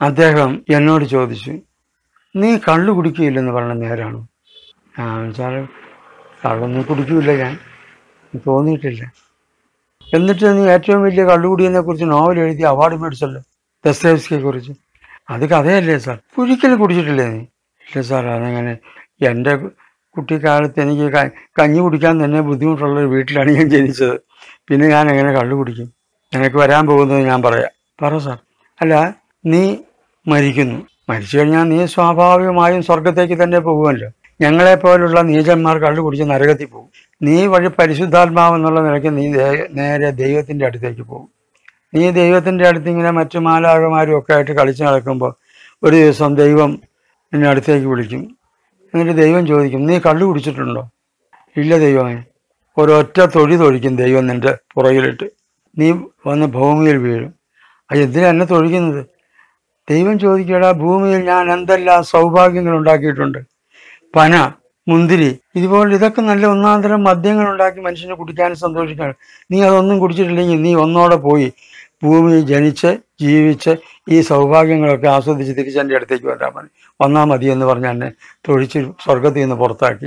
അദ്ദേഹം എന്നോട് ചോദിച്ചു നീ കള്ളു കുടിക്കുകയില്ലെന്ന് പറഞ്ഞ നേരാണോ ആ വെച്ചാൽ കള്ളൊന്നും കുടിക്കില്ല ഞാൻ തോന്നിയിട്ടില്ല എന്നിട്ട് നീ ഏറ്റവും വലിയ കള്ളുകുടിയെ കുറിച്ച് നോവൽ എഴുതി അവാർഡ് മേടിച്ചല്ലോ ദസ്തേവ്സ്കിയെ കുറിച്ച് അത് കഥയല്ലേ സാർ ഒരിക്കലും കുടിച്ചിട്ടില്ലേ നീ ഇല്ല സാർ അതങ്ങനെ എൻ്റെ കുട്ടിക്കാലത്ത് എനിക്ക് ക- കഞ്ഞി കുടിക്കാൻ തന്നെ ബുദ്ധിമുട്ടുള്ള ഒരു വീട്ടിലാണ് ഞാൻ ജനിച്ചത് പിന്നെ ഞാൻ എങ്ങനെ കള്ളു കുടിക്കും നിനക്ക് വരാൻ പോകുന്നത് ഞാൻ പറയാം പറ സാർ അല്ല നീ മരിക്കുന്നു മരിച്ചു കഴിഞ്ഞാൽ നീ സ്വാഭാവികമായും സ്വർഗത്തേക്ക് തന്നെ പോകുമല്ലോ ഞങ്ങളെ പോലുള്ള നീചന്മാർ കള്ളു കുടിച്ച് നരകത്തിൽ പോകും നീ വഴി പരിശുദ്ധാത്മാവ് എന്നുള്ള നിലയ്ക്ക് നീ ദേ- നേരെ ദൈവത്തിൻ്റെ അടുത്തേക്ക് പോകും നീ ദൈവത്തിൻ്റെ അടുത്ത് ഇങ്ങനെ മറ്റു മാലാകമാരും ഒക്കെ ആയിട്ട് കളിച്ച് നടക്കുമ്പോൾ ഒരു ദിവസം ദൈവം നിന്നെ അടുത്തേക്ക് വിളിക്കും എന്നിട്ട് ദൈവം ചോദിക്കും നീ കള്ളു കുടിച്ചിട്ടുണ്ടോ ഇല്ല ദൈവമേ ഒരൊറ്റ തൊഴി തൊഴിക്കും ദൈവം നിന്റെ പുറകിലിട്ട് നീ വന്ന് ഭൂമിയിൽ വീഴും അത് എന്തിനാ എന്നെ തൊഴിക്കുന്നത് ദൈവം ചോദിക്കടാ ഭൂമിയിൽ ഞാൻ എന്തെല്ലാം സൗഭാഗ്യങ്ങൾ ഉണ്ടാക്കിയിട്ടുണ്ട് പന മുന്തിരി ഇതുപോലെ ഇതൊക്കെ നല്ല ഒന്നാന്തരം മദ്യങ്ങൾ ഉണ്ടാക്കി മനുഷ്യനെ കുടിക്കാനും സന്തോഷിക്കാനും നീ അതൊന്നും കുടിച്ചിട്ടില്ലെങ്കിൽ നീ ഒന്നോടെ പോയി ഭൂമിയിൽ ജനിച്ച് ജീവിച്ച് ഈ സൗഭാഗ്യങ്ങളൊക്കെ ആസ്വദിച്ച് തിരിച്ചെൻ്റെ അടുത്തേക്ക് വരാൻ മതി വന്നാൽ മതി എന്ന് പറഞ്ഞ് എന്നെ തൊഴിച്ച് സ്വർഗത്തിൽ നിന്ന് പുറത്താക്കി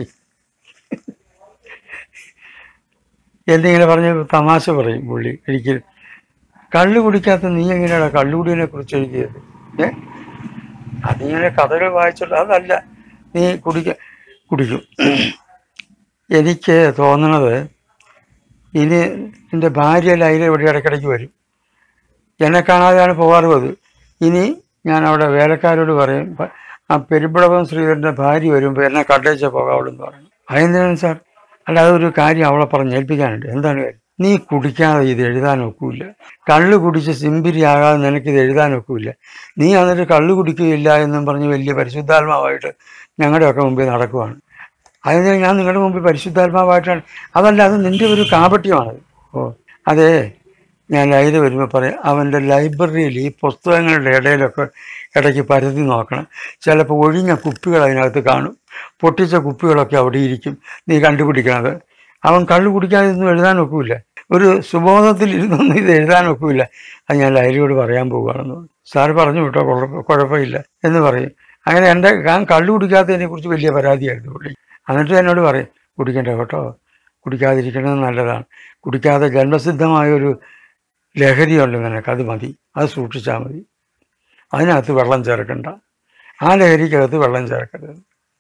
എന്നിങ്ങനെ പറഞ്ഞ് തമാശ പറയും പുള്ളി ഒരിക്കലും കള്ളു കുടിക്കാത്ത നീ എങ്ങനെയാണ് കള്ളുകുടിയെ കുറിച്ച് എഴുതിയത് ഏ അതിങ്ങനെ കഥകൾ വായിച്ചിട്ട് അതല്ല നീ കുടിക്ക കുടിക്കും എനിക്ക് തോന്നണത് ഇനി എൻ്റെ ഭാര്യ ലൈല ഇവിടെ ഇടയ്ക്കിടയ്ക്ക് വരും എന്നെ കാണാതെയാണ് പോകാറ് പതിവ് ഇനി ഞാൻ അവിടെ വേലക്കാരോട് പറയും പ- ആ പെരുമ്പടവം ശ്രീധരൻ്റെ ഭാര്യ വരുമ്പോൾ എന്നെ കണ്ടേച്ചേ പോകാവുള്ളൂ എന്ന് പറയും അതെന്തിനാണ് സാർ അല്ല അതൊരു കാര്യം അവളെ പറഞ്ഞ് ഏൽപ്പിക്കാനുണ്ട് എന്താണ് കാര്യം നീ കുടിക്കാതെ ഇത് എഴുതാൻ ഒക്കില്ല കള്ള് കുടിച്ച് സിമ്പിരിയാകാതെ നിനക്ക് ഇത് എഴുതാൻ ഒക്കില്ല നീ എന്നിട്ട് കള്ള് കുടിക്കുകയില്ല എന്നും പറഞ്ഞ് വലിയ പരിശുദ്ധാത്മാവായിട്ട് ഞങ്ങളുടെയൊക്കെ മുമ്പിൽ നടക്കുവാണ് അതിന് ഞാൻ നിങ്ങളുടെ മുമ്പിൽ പരിശുദ്ധാത്മാവായിട്ടാണ് അതല്ല അത് നിൻ്റെ ഒരു കാപട്യമാണത് ഓ അതെ ഞാൻ ലൈല വരുമ്പോൾ പറയാം അവൻ്റെ ലൈബ്രറിയിൽ ഈ പുസ്തകങ്ങളുടെ ഇടയിലൊക്കെ ഇടയ്ക്ക് പരതി നോക്കണം ചിലപ്പോൾ ഒഴിഞ്ഞ കുപ്പികൾ അതിനകത്ത് കാണും പൊട്ടിച്ച കുപ്പികളൊക്കെ അവിടെ ഇരിക്കും നീ കണ്ടുപിടിക്കണത് അവൻ കള്ളു കുടിക്കാതെ ഒന്നും എഴുതാൻ ഒക്കില്ല ഒരു സുബോധത്തിൽ ഇരുന്നൊന്നും ഇത് എഴുതാൻ ഒക്കില്ല അത് ഞാൻ ലൈലയോട് പറയാൻ പോവുകയാണെന്ന് പറഞ്ഞു. സാറ് പറഞ്ഞു വിട്ടോ കുഴപ്പ- കുഴപ്പമില്ല എന്ന് പറയും അങ്ങനെ എൻ്റെ ഞാൻ കള്ളു കുടിക്കാത്തതിനെ കുറിച്ച് വലിയ പരാതിയായിരുന്നു പുള്ളി എന്നിട്ട് എന്നോട് പറയും കുടിക്കണ്ട കേട്ടോ കുടിക്കാതിരിക്കുന്നത് നല്ലതാണ് കുടിക്കാതെ ജന്മസിദ്ധമായ ഒരു ലഹരിയുണ്ട് നിനക്ക് അത് മതി അത് സൂക്ഷിച്ചാൽ മതി അതിനകത്ത് വെള്ളം ചേർക്കണ്ട ആ ലഹരിക്കകത്ത് വെള്ളം ചേർക്കരുത്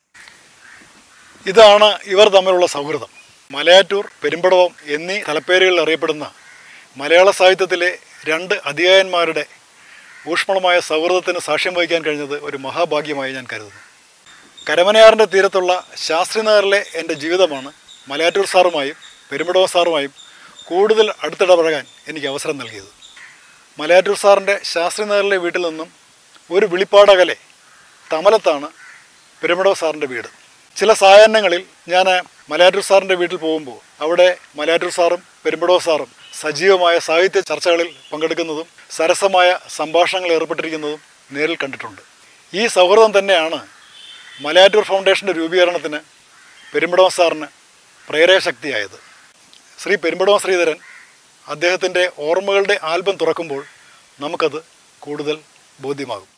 ഇതാണ് ഇവർ തമ്മിലുള്ള സൗഹൃദം മലയാറ്റൂർ പെരുമ്പടവം എന്നീ തലപ്പേരുകളിൽ അറിയപ്പെടുന്ന മലയാള സാഹിത്യത്തിലെ രണ്ട് അധികായന്മാരുടെ ഊഷ്മളമായ സൗഹൃദത്തിന് സാക്ഷ്യം വഹിക്കാൻ കഴിഞ്ഞത് ഒരു മഹാഭാഗ്യമായി ഞാൻ കരുതുന്നു കരമനയാറിൻ്റെ തീരത്തുള്ള ശാസ്ത്രിനഗറിലെ എൻ്റെ ജീവിതമാണ് മലയാറ്റൂർ സാറുമായും പെരുമ്പടവം സാറുമായും കൂടുതൽ അടുത്തിടപഴകാൻ എനിക്ക് അവസരം നൽകിയത് മലയാറ്റൂർ സാറിൻ്റെ ശാസ്ത്രിനഗറിലെ വീട്ടിൽ നിന്നും ഒരു വിളിപ്പാടകലെ തമലത്താണ് പെരുമ്പടവ സാറിൻ്റെ വീട് ചില സായാഹ്നങ്ങളിൽ ഞാൻ മലയാറ്റൂർ സാറിൻ്റെ വീട്ടിൽ പോകുമ്പോൾ അവിടെ മലയാറ്റൂർ സാറും പെരുമ്പടവ സാറും സജീവമായ സാഹിത്യ ചർച്ചകളിൽ പങ്കെടുക്കുന്നതും സരസമായ സംഭാഷണങ്ങളിൽ ഏർപ്പെട്ടിരിക്കുന്നതും നേരിൽ കണ്ടിട്ടുണ്ട് ഈ സൗഹൃദം തന്നെയാണ് മലയാറ്റൂർ ഫൗണ്ടേഷൻ്റെ രൂപീകരണത്തിന് പെരുമ്പടവ സാറിന് പ്രേരകശക്തിയായത് ശ്രീ പെരുമ്പടവ ശ്രീധരൻ അദ്ദേഹത്തിൻ്റെ ഓർമ്മകളുടെ ആൽബം തുറക്കുമ്പോൾ നമുക്കത് കൂടുതൽ ബോധ്യമാകും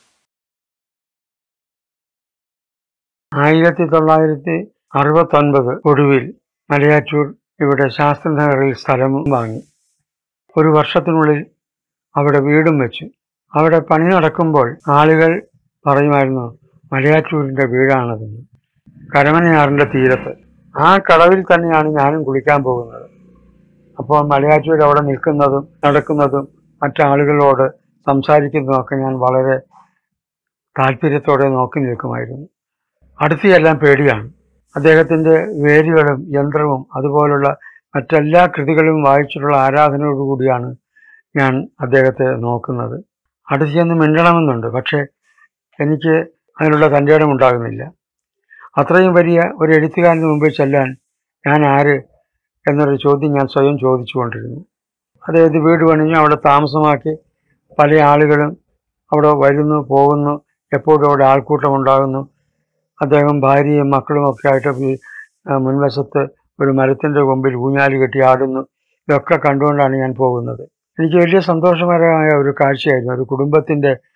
ആയിരത്തി തൊള്ളായിരത്തി അറുപത്തൊൻപത് ഒടുവിൽ മലയാറ്റൂർ ഇവിടെ ശാസ്ത്രനഗറിൽ സ്ഥലം വാങ്ങി ഒരു വർഷത്തിനുള്ളിൽ അവിടെ വീടും വെച്ചു അവിടെ പണി നടക്കുമ്പോൾ ആളുകൾ പറയുമായിരുന്നു മലയാറ്റൂരിൻ്റെ വീടാണതെന്ന് കരമനയാറിൻ്റെ തീരത്ത് ആ കടവിൽ തന്നെയാണ് ഞാനും കുളിക്കാൻ പോകുന്നത് അപ്പോൾ മലയാറ്റൂർ അവിടെ നിൽക്കുന്നതും നടക്കുന്നതും മറ്റാളുകളോട് സംസാരിക്കുന്നതുമൊക്കെ ഞാൻ വളരെ താല്പര്യത്തോടെ നോക്കി നിൽക്കുമായിരുന്നു അടുത്തെല്ലാം പേടിയാണ് അദ്ദേഹത്തിൻ്റെ വേരുകളും യന്ത്രവും അതുപോലുള്ള മറ്റെല്ലാ കൃതികളും വായിച്ചിട്ടുള്ള ആരാധനയോടുകൂടിയാണ് ഞാൻ അദ്ദേഹത്തെ നോക്കുന്നത് അടുത്ത് ചെന്ന് മിണ്ടണമെന്നുണ്ട് പക്ഷേ എനിക്ക് അതിനുള്ള തൻ്റെ ഇടം ഉണ്ടാകുന്നില്ല അത്രയും വലിയ ഒരു എഴുത്തുകാരന് മുമ്പിൽ ചെല്ലാൻ ഞാൻ ആര് എന്നൊരു ചോദ്യം ഞാൻ സ്വയം ചോദിച്ചുകൊണ്ടിരുന്നു അദ്ദേഹത്തെ വീട് പണിഞ്ഞു അവിടെ താമസമാക്കി പല ആളുകളും അവിടെ വരുന്നു പോകുന്നു എപ്പോഴും അവിടെ ആൾക്കൂട്ടം ഉണ്ടാകുന്നു അദ്ദേഹം ഭാര്യയും മക്കളും ഒക്കെ ആയിട്ട് ഈ ആ, മുൻവശത്ത് ഒരു മരത്തിൻ്റെ കൊമ്പിൽ ഊഞ്ഞാല് കെട്ടി ആടുന്നു ഇതൊക്കെ കണ്ടുകൊണ്ടാണ് ഞാൻ പോകുന്നത് എനിക്ക് വലിയ സന്തോഷകരമായ ഒരു കാഴ്ചയായിരുന്നു ഒരു കുടുംബത്തിൻ്റെ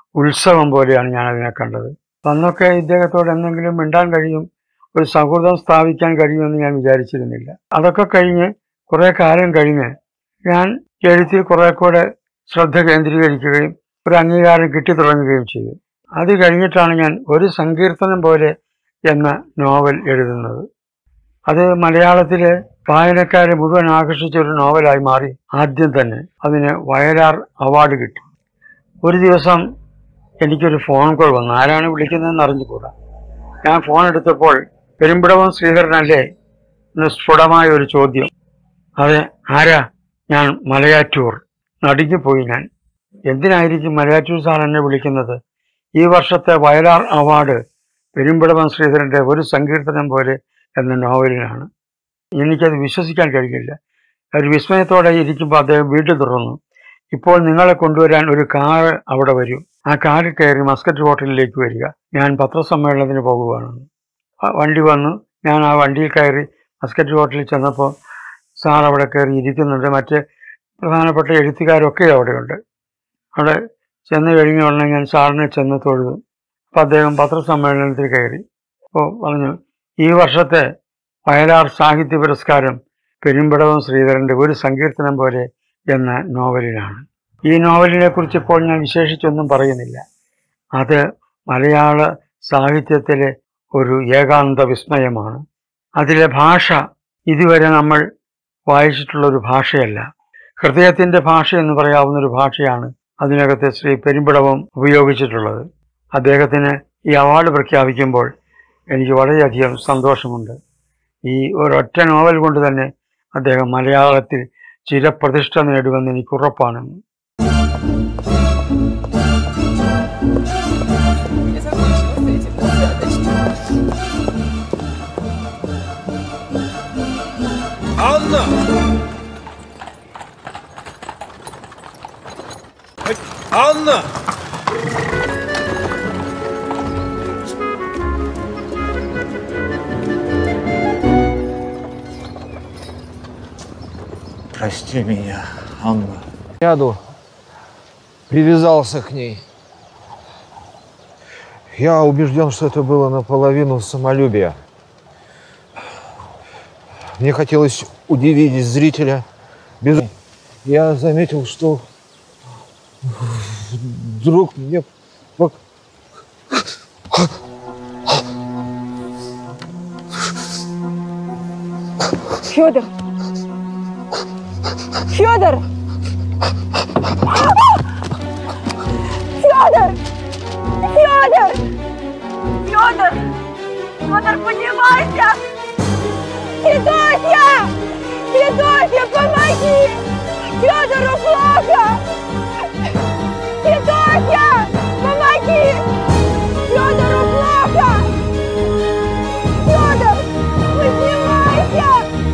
ഉത്സവം പോലെയാണ് ഞാൻ അതിനെ കണ്ടത് അന്നൊക്കെ ഇദ്ദേഹത്തോട് എന്തെങ്കിലും മിണ്ടാൻ കഴിയും ഒരു സൗഹൃദം സ്ഥാപിക്കാൻ കഴിയുമെന്ന് ഞാൻ വിചാരിച്ചിരുന്നില്ല അതൊക്കെ കഴിഞ്ഞ് കുറേ കാലം കഴിഞ്ഞ് ഞാൻ എഴുത്തിൽ കുറെ കൂടെ ശ്രദ്ധ കേന്ദ്രീകരിക്കുകയും ഒരു അംഗീകാരം കിട്ടി തുടങ്ങുകയും ചെയ്തു അത് കഴിഞ്ഞിട്ടാണ് ഞാൻ ഒരു സങ്കീർത്തനം പോലെ എന്ന നോവൽ എഴുതുന്നത് അത് മലയാളത്തിലെ വായനക്കാരെ മുഴുവൻ ആകർഷിച്ച ഒരു നോവലായി മാറി ആദ്യം തന്നെ അതിന് വയലാർ അവാർഡ് കിട്ടി ഒരു ദിവസം എനിക്കൊരു ഫോൺ കോൾ വന്നു ആരാണ് വിളിക്കുന്നതെന്ന് അറിഞ്ഞുകൂടാ ഞാൻ ഫോൺ എടുത്തപ്പോൾ പെരുമ്പിടവം ശ്രീധരനല്ലേ എന്ന് സ്ഫുടമായ ഒരു ചോദ്യം അതെ ആരാ ഞാൻ മലയാറ്റൂർ നടുങ്ങിപ്പോയി ഞാൻ എന്തിനായിരിക്കും മലയാറ്റൂർ സാർ എന്നെ വിളിക്കുന്നത് ഈ വർഷത്തെ വയലാർ അവാർഡ് പെരുമ്പിടവം ശ്രീധരന്റെ ഒരു സങ്കീർത്തനം പോലെ എന്ന നോവലിനാണ് എനിക്കത് വിശ്വസിക്കാൻ കഴിഞ്ഞില്ല ഒരു വിസ്മയത്തോടെ ഇരിക്കുമ്പോൾ അദ്ദേഹം വീട്ടിൽ തുറന്നു ഇപ്പോൾ നിങ്ങളെ കൊണ്ടുവരാൻ ഒരു കാറ് അവിടെ വരും ആ കാറിൽ കയറി മസ്കറ്റ് ഹോട്ടലിലേക്ക് വരിക ഞാൻ പത്രസമ്മേളനത്തിന് പോകുകയാണെന്ന് ആ വണ്ടി വന്നു ഞാൻ ആ വണ്ടിയിൽ കയറി മസ്കറ്റ് ഹോട്ടലിൽ ചെന്നപ്പോൾ സാർ അവിടെ കയറി ഇരിക്കുന്നുണ്ട് മറ്റ് പ്രധാനപ്പെട്ട എഴുത്തുകാരൊക്കെ അവിടെയുണ്ട് അവിടെ ചെന്ന് കഴിഞ്ഞ ഉടനെ ഞാൻ സാറിനെ ചെന്ന് തൊഴുതു അപ്പോൾ അദ്ദേഹം പത്രസമ്മേളനത്തിൽ കയറി അപ്പോൾ പറഞ്ഞു ഈ വർഷത്തെ വയലാർ സാഹിത്യ പുരസ്കാരം പെരുമ്പിടവം ശ്രീധരൻ്റെ ഒരു സങ്കീർത്തനം പോലെ എന്ന നോവലിനാണ് ഈ നോവലിനെ കുറിച്ച് ഇപ്പോൾ ഞാൻ വിശേഷിച്ചൊന്നും പറയുന്നില്ല അത് മലയാള സാഹിത്യത്തിലെ ഒരു ഏകാന്ത വിസ്മയമാണ് അതിലെ ഭാഷ ഇതുവരെ നമ്മൾ വായിച്ചിട്ടുള്ള ഒരു ഭാഷയല്ല ഹൃദയത്തിൻ്റെ ഭാഷ എന്ന് പറയാവുന്ന ഒരു ഭാഷയാണ് അതിനകത്ത് ശ്രീ പെരുമ്പിടവം ഉപയോഗിച്ചിട്ടുള്ളത് അദ്ദേഹത്തിന് ഈ അവാർഡ് പ്രഖ്യാപിക്കുമ്പോൾ എനിക്ക് വളരെയധികം സന്തോഷമുണ്ട് ഈ ഒരൊറ്റ നോവൽ കൊണ്ട് തന്നെ അദ്ദേഹം മലയാളത്തിൽ ചിരപ്രതിഷ്ഠ നേടുമെന്ന് എനിക്ക് ഉറപ്പാണ് Не закончилось этим достаточно. Анна! Ай, Анна! Прости меня, Анна. ряду привязался к ней. Я убежден, что это было наполовину самолюбия. Мне хотелось удивить зрителя. Без... Я заметил, что вдруг мне пок- Федор! Федор! Федор! Федор! Федор! Федор, поднимайся! Федосья! Федосья, помоги! Федору плохо! Федосья! Помоги! Федору плохо! Федор! Поднимайся!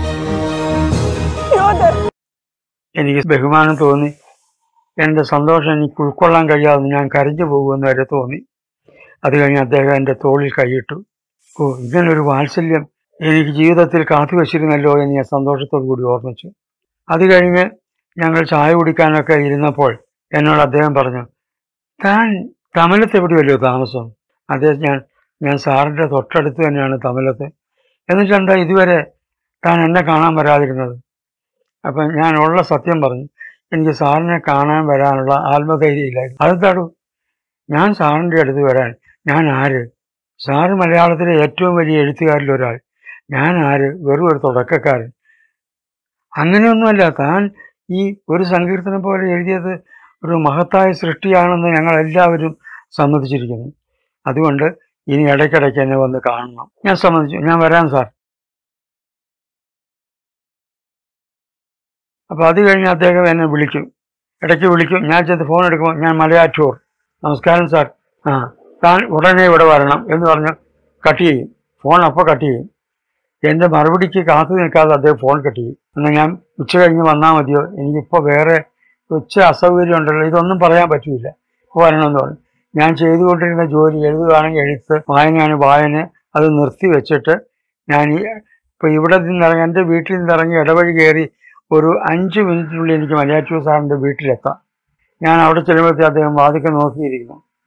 Федор! എനിക്ക് ബഹുമാനം തോന്നി എൻ്റെ സന്തോഷം എനിക്ക് ഉൾക്കൊള്ളാൻ കഴിയാതെ ഞാൻ കരഞ്ഞു പോകുമെന്ന് വരെ തോന്നി അത് കഴിഞ്ഞ് അദ്ദേഹം എൻ്റെ തോളിൽ കൈയിട്ടു ഓ ഇങ്ങനൊരു വാത്സല്യം എനിക്ക് ജീവിതത്തിൽ കാത്തു വച്ചിരുന്നല്ലോ എന്ന് ഞാൻ സന്തോഷത്തോടു കൂടി ഓർമ്മിച്ചു അത് കഴിഞ്ഞ് ഞങ്ങൾ ചായ കുടിക്കാനൊക്കെ ഇരുന്നപ്പോൾ എന്നോട് അദ്ദേഹം പറഞ്ഞു താൻ തമിഴത്ത് എവിടെയല്ലോ താമസം അദ്ദേഹം ഞാൻ ഞാൻ സാറിൻ്റെ തൊട്ടടുത്ത് തന്നെയാണ് തമിഴത്ത് എന്നിട്ടെന്താ ഇതുവരെ താൻ എന്നെ കാണാൻ വരാതിരുന്നത് അപ്പം ഞാൻ ഉള്ള സത്യം പറഞ്ഞു എനിക്ക് സാറിനെ കാണാൻ വരാനുള്ള ആത്മധൈര്യം ഇല്ലായിരുന്നു അതെന്താടു ഞാൻ സാറിൻ്റെ അടുത്ത് വരാൻ ഞാൻ ആര് സാറ് മലയാളത്തിലെ ഏറ്റവും വലിയ എഴുത്തുകാരിൽ ഒരാൾ ഞാൻ ആര് വെറും ഒരു തുടക്കക്കാരൻ അങ്ങനെയൊന്നുമല്ല താൻ ഈ ഒരു സങ്കീർത്തനം പോലെ എഴുതിയത് ഒരു മഹത്തായ സൃഷ്ടിയാണെന്ന് ഞങ്ങൾ എല്ലാവരും സമ്മതിച്ചിരിക്കുന്നു അതുകൊണ്ട് ഇനി ഇടയ്ക്കിടയ്ക്ക് എന്നെ വന്ന് കാണണം ഞാൻ സമ്മതിച്ചു ഞാൻ വരാം സാർ അപ്പോൾ അത് കഴിഞ്ഞ് അദ്ദേഹം എന്നെ വിളിക്കും ഇടയ്ക്ക് വിളിക്കും ഞാൻ ചെന്ന് ഫോൺ എടുക്കുമ്പോൾ ഞാൻ മലയാറ്റൂർ നമസ്കാരം സാർ ആ താൻ ഉടനെ ഇവിടെ വരണം എന്ന് പറഞ്ഞ് കട്ട് ചെയ്യും ഫോൺ അപ്പോൾ കട്ട് ചെയ്യും എൻ്റെ മറുപടിക്ക് കാത്തു നിൽക്കാതെ അദ്ദേഹം ഫോൺ കട്ട് ചെയ്യും എന്നാൽ ഞാൻ ഉച്ച കഴിഞ്ഞ് വന്നാൽ മതിയോ എനിക്കിപ്പോൾ വേറെ ഉച്ച അസൗകര്യം ഉണ്ടല്ലോ ഇതൊന്നും പറയാൻ പറ്റില്ല ഇപ്പോൾ വരണമെന്ന് പറഞ്ഞു ഞാൻ ചെയ്തുകൊണ്ടിരുന്ന ജോലി എഴുതുകയാണെങ്കിൽ എഴുത്ത് വായനയാണ് വായന അത് നിർത്തി വെച്ചിട്ട് ഞാൻ ഈ ഇപ്പോൾ ഇവിടെ നിന്നിറങ്ങി എൻ്റെ വീട്ടിൽ നിന്നിറങ്ങി ഇടവഴി കയറി ഒരു അഞ്ച് മിനിറ്റിനുള്ളിൽ എനിക്ക് മലയാറ്റൂർ സാറിൻ്റെ വീട്ടിലെത്താം ഞാൻ അവിടെ ചെല്ലുമ്പോഴത്തേ അദ്ദേഹം വാതിക്കെ നോക്കിയിരിക്കുന്നു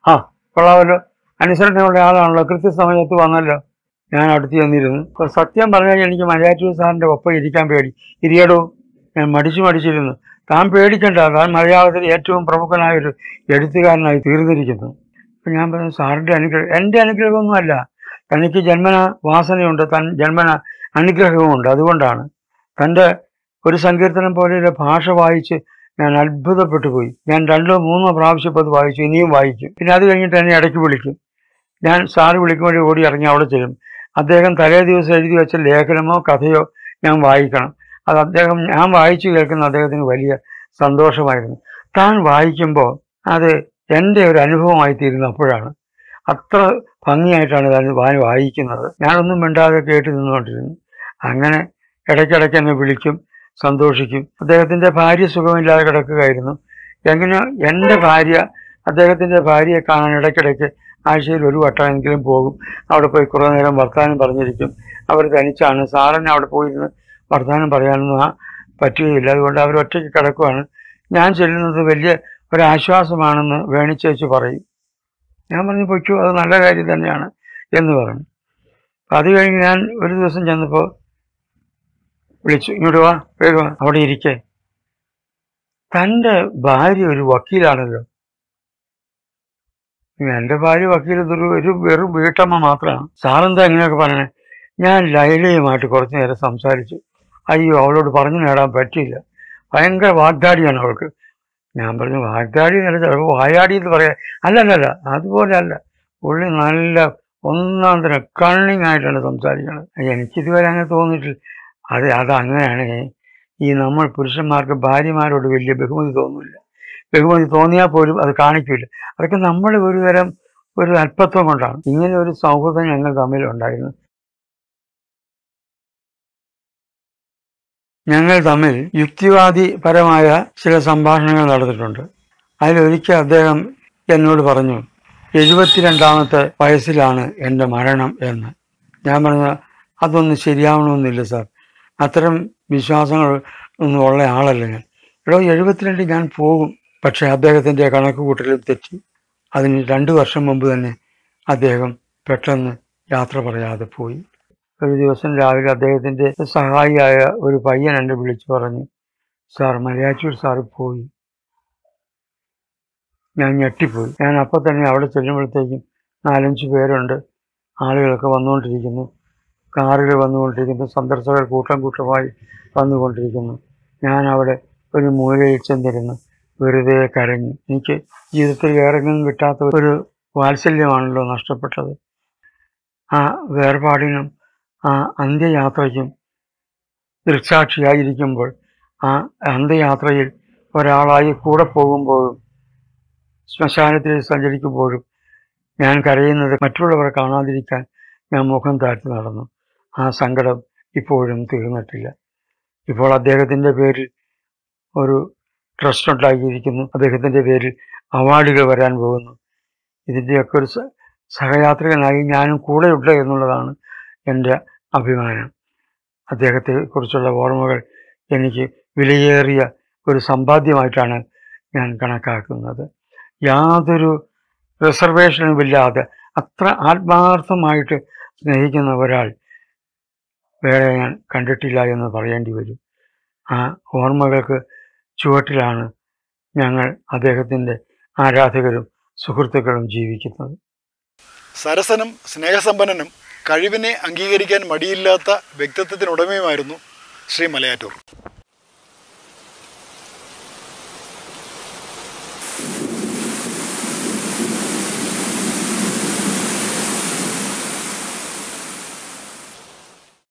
ആ കൊള്ളാമല്ലോ അനുസരണയുള്ള ആളാണല്ലോ കൃത്യസമയത്ത് വന്നല്ലോ ഞാൻ അടുത്ത് ചെന്നിരുന്നു അപ്പോൾ സത്യം പറഞ്ഞാൽ എനിക്ക് മലയാറ്റൂർ സാറിൻ്റെ ഒപ്പം ഇരിക്കാൻ പേടി ഇരിയടോ ഞാൻ മടിച്ചു മടിച്ചിരുന്നു താൻ പേടിക്കണ്ട താൻ മലയാളത്തിൽ ഏറ്റവും പ്രമുഖനായ ഒരു എഴുത്തുകാരനായി തീർന്നിരിക്കുന്നു അപ്പം ഞാൻ പറഞ്ഞു സാറിൻ്റെ അനുഗ്രഹം എൻ്റെ അനുഗ്രഹമൊന്നുമല്ല തനിക്ക് ജന്മന വാസനയുണ്ട് തൻ ജന്മന അനുഗ്രഹവുമുണ്ട് അതുകൊണ്ടാണ് തൻ്റെ ഒരു സങ്കീർത്തനം പോലെയുള്ള ഭാഷ വായിച്ച് ഞാൻ അത്ഭുതപ്പെട്ടു പോയി ഞാൻ രണ്ടോ മൂന്നോ പ്രാവശ്യം ഇപ്പോൾ അത് വായിച്ചു ഇനിയും വായിക്കും പിന്നെ അത് കഴിഞ്ഞിട്ട് എന്നെ ഇടയ്ക്ക് വിളിക്കും ഞാൻ സാറ് വിളിക്കുമ്പോൾ ഓടി ഇറങ്ങി അവിടെ ചെല്ലും അദ്ദേഹം തലേ ദിവസം എഴുതി വെച്ച ലേഖനമോ കഥയോ ഞാൻ വായിക്കണം അത് അദ്ദേഹം ഞാൻ വായിച്ചു കേൾക്കുന്ന അദ്ദേഹത്തിന് വലിയ സന്തോഷമായിരുന്നു താൻ വായിക്കുമ്പോൾ അത് എൻ്റെ ഒരു അനുഭവമായി തീരുന്നു അപ്പോഴാണ് അത്ര ഭംഗിയായിട്ടാണ് താൻ വാ- വായിക്കുന്നത് ഞാനൊന്നും മിണ്ടാതെ കേട്ട് നിന്നുകൊണ്ടിരുന്നു അങ്ങനെ ഇടയ്ക്കിടയ്ക്ക് എന്നെ വിളിക്കും സന്തോഷിക്കും അദ്ദേഹത്തിൻ്റെ ഭാര്യ സുഖമില്ലാതെ കിടക്കുകയായിരുന്നു എങ്ങനെ എൻ്റെ ഭാര്യ അദ്ദേഹത്തിൻ്റെ ഭാര്യയെ കാണാൻ ഇടയ്ക്കിടയ്ക്ക് ആഴ്ചയിൽ ഒരു വട്ടമെങ്കിലും പോകും അവിടെ പോയി കുറേ നേരം വർത്തമാനം പറഞ്ഞിരിക്കും അവർ തനിച്ചാണ് സാറിന് അവിടെ പോയിരുന്ന് വർത്തമാനം പറയാനൊന്നും ആ പറ്റുകയില്ല അതുകൊണ്ട് അവർ ഒറ്റയ്ക്ക് കിടക്കുവാണ് ഞാൻ ചെല്ലുന്നത് വലിയ ഒരാശ്വാസമാണെന്ന് വേണിച്ചേച്ച് പറയും ഞാൻ പറഞ്ഞു പൊയ്ക്കോ അത് നല്ല കാര്യം തന്നെയാണ് എന്ന് പറഞ്ഞു അത് കഴിഞ്ഞ് ഞാൻ ഒരു ദിവസം ചെന്നപ്പോൾ വിളിച്ചു ഇങ്ങോട്ട് വാ വേഗം വാ, അവിടെ ഇരിക്കേ തൻ്റെ ഭാര്യ ഒരു വക്കീലാണല്ലോ എൻ്റെ ഭാര്യ വക്കീൽ ഇതൊരു ഒരു വെറും വീട്ടമ്മ മാത്രമാണ് സാറെന്താ ഇങ്ങനെയൊക്കെ പറയണേ ഞാൻ ലൈലയുമായിട്ട് കുറച്ച് നേരം സംസാരിച്ചു അയ്യോ അവളോട് പറഞ്ഞു നേടാൻ പറ്റിയില്ല ഭയങ്കര വാഗ്ദാടിയാണ് അവൾക്ക് ഞാൻ പറഞ്ഞു വാഗ്ദാടി എന്നല്ല ചിലപ്പോൾ വായാടി എന്ന് പറയാം അല്ലല്ലല്ല അതുപോലെ അല്ല പുള്ളി നല്ല ഒന്നാം തരം കണ്ണിങ് ആയിട്ടാണ് സംസാരിക്കുന്നത് എനിക്കിതുവരെ അങ്ങനെ തോന്നിയിട്ടില്ല അത് അത് അങ്ങനെയാണ് ഈ നമ്മൾ പുരുഷന്മാർക്ക് ഭാര്യമാരോട് വലിയ ബഹുമതി തോന്നില്ല ബഹുമതി തോന്നിയാൽ പോലും അത് കാണിക്കില്ല അതൊക്കെ നമ്മൾ ഒരു തരം ഒരു അല്പത്വം കൊണ്ടാണ് ഇങ്ങനെ ഒരു സൗഹൃദം ഞങ്ങൾ തമ്മിൽ ഉണ്ടായിരുന്നു ഞങ്ങൾ തമ്മിൽ യുക്തിവാദിപരമായ ചില സംഭാഷണങ്ങൾ നടന്നിട്ടുണ്ട് അതിലൊരിക്കൽ അദ്ദേഹം എന്നോട് പറഞ്ഞു എഴുപത്തിരണ്ടാമത്തെ വയസ്സിലാണ് എൻ്റെ മരണം എന്ന് ഞാൻ പറഞ്ഞ അതൊന്നും ശരിയാവണമെന്നില്ല സാർ അത്തരം വിശ്വാസങ്ങൾ ഒന്നും ഉള്ള ആളല്ല ഞാൻ എടോ എഴുപത്തിരണ്ട് ഞാൻ പോകും പക്ഷേ അദ്ദേഹത്തിൻ്റെ കണക്ക് കൂട്ടലും തെറ്റി അതിന് രണ്ട് വർഷം മുമ്പ് തന്നെ അദ്ദേഹം പെട്ടെന്ന് യാത്ര പറയാതെ പോയി ഒരു ദിവസം രാവിലെ അദ്ദേഹത്തിൻ്റെ സഹായിയായ ഒരു പയ്യൻ എന്നെ വിളിച്ചു പറഞ്ഞു സാർ മലയാറ്റൂർ സാറ് പോയി ഞാൻ ഞെട്ടിപ്പോയി ഞാൻ അപ്പം തന്നെ അവിടെ ചെല്ലുമ്പോഴത്തേക്കും നാലഞ്ച് പേരുണ്ട് ആളുകളൊക്കെ വന്നുകൊണ്ടിരിക്കുന്നു കാറുകൾ വന്നുകൊണ്ടിരിക്കുന്നു സന്ദർശകർ കൂട്ടം കൂട്ടമായി വന്നുകൊണ്ടിരിക്കുന്നു ഞാൻ അവിടെ ഒരു മൂലയിൽ ചെന്നിരുന്നു വെറുതെ കരഞ്ഞു എനിക്ക് ജീവിതത്തിൽ വേറെങ്ങും കിട്ടാത്ത ഒരു വാത്സല്യമാണല്ലോ നഷ്ടപ്പെട്ടത് ആ വേർപാടിനും ആ അന്ത്യയാത്രയ്ക്കും ദൃക്സാക്ഷിയായിരിക്കുമ്പോൾ ആ അന്ത്യയാത്രയിൽ ഒരാളായി കൂടെ പോകുമ്പോഴും ശ്മശാനത്തിൽ സഞ്ചരിക്കുമ്പോഴും ഞാൻ കരയുന്നത് മറ്റുള്ളവർ കാണാതിരിക്കാൻ ഞാൻ മുഖം താഴ്ത്തി നടന്നു ആ സങ്കടം ഇപ്പോഴും തീർന്നിട്ടില്ല ഇപ്പോൾ അദ്ദേഹത്തിൻ്റെ പേരിൽ ഒരു ട്രസ്റ്റ് ഉണ്ടാക്കിയിരിക്കുന്നു അദ്ദേഹത്തിൻ്റെ പേരിൽ അവാർഡുകൾ വരാൻ പോകുന്നു ഇതിൻ്റെയൊക്കെ ഒരു സ- സഹയാത്രികനായി ഞാനും കൂടെയുണ്ട് എന്നുള്ളതാണ് എൻ്റെ അഭിമാനം അദ്ദേഹത്തെ കുറിച്ചുള്ള ഓർമ്മകൾ എനിക്ക് വിലയേറിയ ഒരു സമ്പാദ്യമായിട്ടാണ് ഞാൻ കണക്കാക്കുന്നത് യാതൊരു റിസർവേഷനും ഇല്ലാതെ അത്ര ആത്മാർത്ഥമായിട്ട് സ്നേഹിക്കുന്ന ഒരാൾ വേറെ ഞാൻ കണ്ടിട്ടില്ല എന്ന് പറയേണ്ടി വരും ആ ഓർമ്മകൾക്ക് ചുവട്ടിലാണ് ഞങ്ങൾ അദ്ദേഹത്തിൻ്റെ ആരാധകരും സുഹൃത്തുക്കളും ജീവിക്കുന്നത് സരസനും സ്നേഹസമ്പന്നനും കഴിവിനെ അംഗീകരിക്കാൻ മടിയില്ലാത്ത വ്യക്തിത്വത്തിനുടമയുമായിരുന്നു ശ്രീ മലയാറ്റൂർ